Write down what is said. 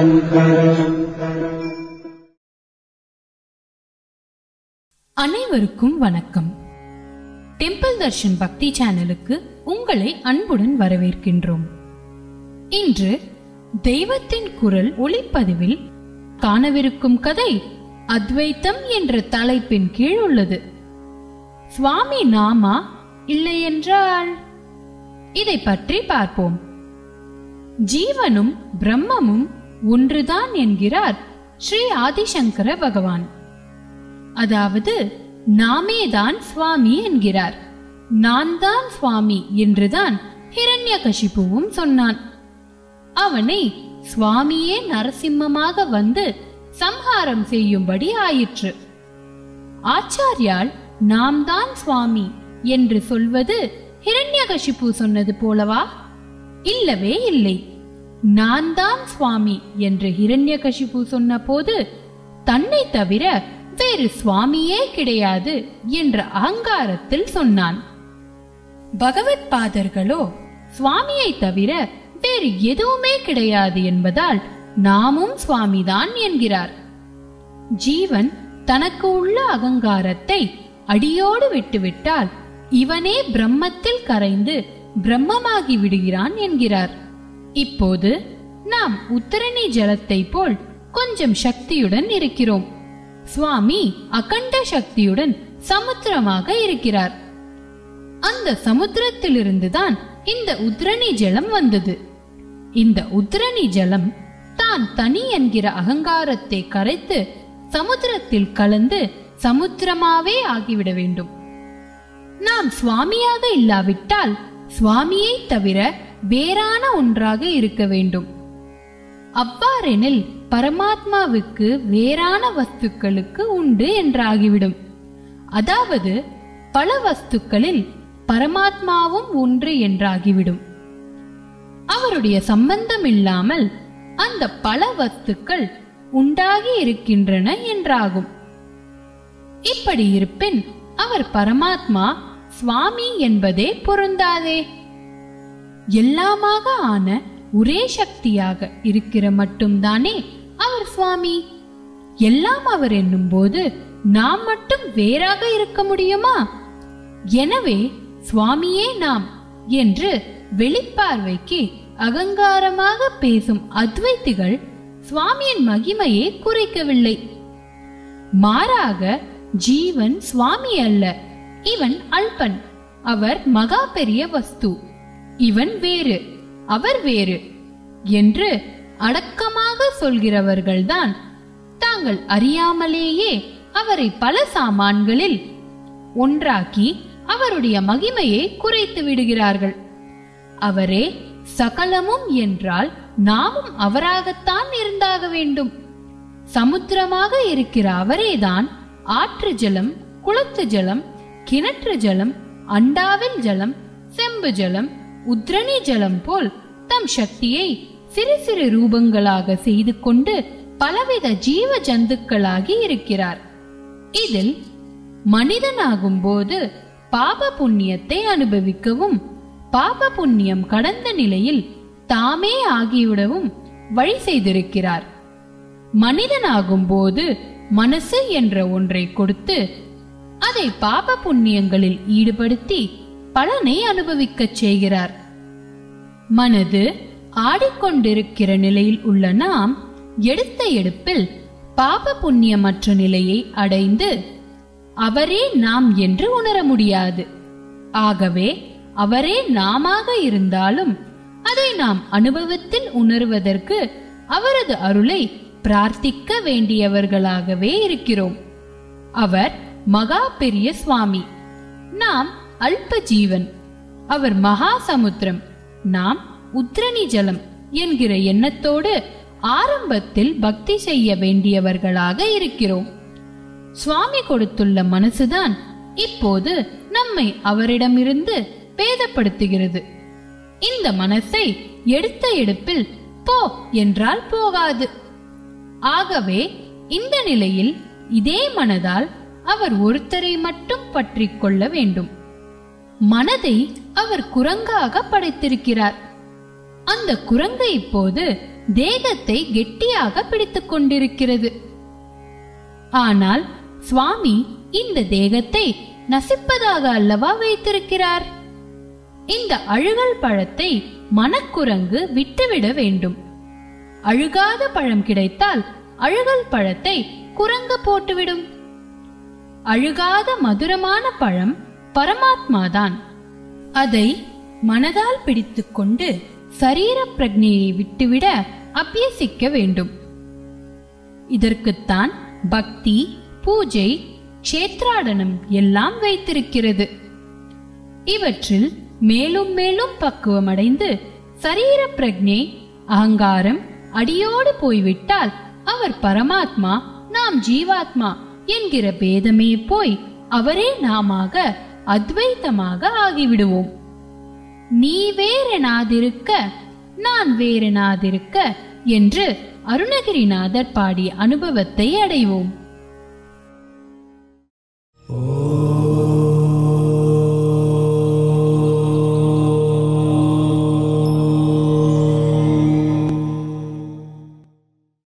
அனைவருக்கும் வணக்கம் டெம்பிள் தர்ஷன் பக்தி சேனலுக்கு உங்களை அன்புடன் வரவேற்கின்றோம் இன்று தெய்வத்தின் குரல் ஒளிப்பதிவில் காணவிருக்கும் கதை அத்வைத்தம் என்ற தலைப்பின் கீழ் உள்ளது சுவாமி நாமா இல்லையென்றால் இதை பற்றி பார்ப்போம் ஜீவனும் பிரம்மமும் ஒன்றுதான் என்கிறார் ஸ்ரீ ஆதிசங்கர பகவான் அதாவது நாமேதான் சுவாமி என்கிறார் நான் தான் சுவாமி என்றுதான் ஹிரண்யகசிபுவும் சொன்னான் அவனை சுவாமியே நரசிம்மமாக வந்து சம்ஹாரம் செய்யும்படி ஆயிற்று ஆச்சாரியால் நாம் தான் சுவாமி என்று சொல்வது ஹிரண்யகசிபு சொன்னது போலவா இல்லவே இல்லை நான் தான் சுவாமி என்று ஹிரண்யகசிபு சொன்னபோது தன்னை தவிர வேறு சுவாமியே கிடையாது என்ற அகங்காரத்தில் சொன்னான் பகவத் பாதர்களோ சுவாமியை தவிர வேறு எதுவுமே கிடையாது என்பதால் நாமும் சுவாமிதான் என்கிறார் ஜீவன் தனக்கு உள்ள அகங்காரத்தை அடியோடு விட்டுவிட்டால் இவனே பிரம்மத்தில் கரைந்து பிரம்மமாகி விடுகிறான் என்கிறார் இப்போது நாம் உத்தரணி ஜலத்தை போல் கொஞ்சம் சக்தியுடன் இருக்கிறோம் சுவாமி அகண்ட சக்தியுடன் சமுத்திரமாக இருக்கிறார் அந்த சமுத்திரத்திலிருந்துதான் இந்த உத்ரணி ஜலம் வந்தது இந்த உத்ரணி ஜலம் தான் தனி என்கிற அகங்காரத்தை கரைத்து சமுத்திரத்தில் கலந்து சமுத்திரமாவே ஆகிவிட வேண்டும் நாம் சுவாமியாக இல்லாவிட்டால் சுவாமியை தவிர வேறான ஒன்றாக இருக்க வேண்டும் அவ்வாறெனில் பரமாத்மாவுக்கு வேறான வஸ்துக்களுக்கு உண்டு என்றாகிவிடும் அதாவது பல வஸ்துக்களில் பரமாத்மாவும் ஒன்று என்றாகிவிடும் அவருடைய சம்பந்தம் இல்லாமல் அந்த பல வஸ்துக்கள் உண்டாகி இருக்கின்றன என்றாகும் இப்படி இருப்பின் அவர் பரமாத்மா சுவாமி என்பதே பொருந்தாதே எல்லாமாக ஆன ஒரே சக்தியாக இருக்கிற மட்டும்தானே அவர் சுவாமி எல்லாம் அவர் என்னும் போது நாம் மட்டும் வேறாக இருக்க முடியுமா எனவே சுவாமியே நாம் என்று வெளிப்பார்வைக்கு அகங்காரமாக பேசும் அத்வைத்திகள் சுவாமியின் மகிமையை குறைக்கவில்லை மாறாக ஜீவன் சுவாமி அல்ல இவன் அல்பன் அவர் மகா பெரிய வஸ்து இவன் வேறு அவர் வேறு என்று அடக்கமாக சொல்கிறவர்கள்தான் தாங்கள் அறியாமலேயே அவரை பல சாமான்களில் ஒன்றாக்கி அவருடைய மகிமையை குறைத்து விடுகிறார்கள் அவரே சகலமும் என்றால் நாமும் அவராகத்தான் இருந்தாக வேண்டும் சமுத்திரமாக இருக்கிற அவரேதான் ஆற்று ஜலம் குளத்து ஜலம் கிணற்று ஜலம் அண்டாவில் ஜலம் செம்பு ஜலம் உத்ரணி ஜலம் போல் தம் சக்தியை சிறு சிறு ரூபங்களாக செய்து கொண்டு பலவித ஜீவ ஜந்துக்களாகி இருக்கிறார் இதில் மனிதனாகும் போது பாப புண்ணியத்தை அனுபவிக்கவும் பாப புண்ணியம் கடந்த நிலையில் தாமே ஆகிவிடவும் வழி செய்திருக்கிறார் மனிதனாகும் போது மனசு என்ற ஒன்றை கொடுத்து அதை பாப புண்ணியங்களில் ஈடுபடுத்தி பலனை அனுபவிக்கச் செய்கிறார் மனது ஆடிக்கொண்டிருக்கிற நிலையில் உள்ள நாம் எடுத்த எடுப்பில் பாப புண்ணியமற்ற நிலையை அடைந்து அவரே நாம் என்று உணர முடியாது ஆகவே அவரே நாமாக இருந்தாலும் அதை நாம் அனுபவத்தில் உணர்வதற்கு அவரது அருளை பிரார்த்திக்க வேண்டியவர்களாகவே இருக்கிறோம் அவர் மகா பெரிய சுவாமி நாம் அல்ப ஜீவன் அவர் மகா சமுத்திரம் நாம் உத்ரணி ஜலம் என்கிற எண்ணத்தோடு ஆரம்பத்தில் பக்தி செய்ய வேண்டியவர்களாக இருக்கிறோம் சுவாமி கொடுத்துள்ள மனசுதான் இப்போது நம்மை அவரிடமிருந்து பேதப்படுத்துகிறது இந்த மனசை எடுத்த எடுப்பில் போ என்றால் போகாது ஆகவே இந்த நிலையில் இதே மனதால் அவர் ஒருத்தரை மட்டும் பற்றிக் கொள்ள வேண்டும் மனதை அவர் குரங்காக படைத்திருக்கிறார் அந்த குரங்கு இப்போது தேகத்தை கெட்டியாக பிடித்துக் கொண்டிருக்கிறது ஆனால் சுவாமி இந்த தேகத்தை நசிப்பதாக அல்லவா வைத்திருக்கிறார் இந்த அழுகல் பழத்தை மனக்குரங்கு விட்டுவிட வேண்டும் அழுகாத பழம் கிடைத்தால் அழுகல் பழத்தை குரங்கு போட்டுவிடும் அழுகாத மதுரமான பழம் பரமாத்மாதான் அதை மனதால் பிடித்துக்கொண்டு சரீர பிரக்ஞையை விட்டுவிட அபியசிக்க வேண்டும் இதற்குத்தான் பக்தி பூஜை க்ஷேத்ராடனம் எல்லாம் வைத்திருக்கிறது இவற்றில் மேலும் மேலும் பக்குவமடைந்து சரீர பிரக்ஞை அகங்காரம் அடியோடு போய்விட்டால் அவர் பரமாத்மா நாம் ஜீவாத்மா என்கிற பேதமே போய் அவரே நாமாக அத்வைத்தமாக ஆகிவிடுவோம் நீ வேறெனாதிருக்க நான் வேறெனாதிருக்க என்று அருணகிரிநாதர் பாடிய அனுபவத்தை அடைவோம் ஓம்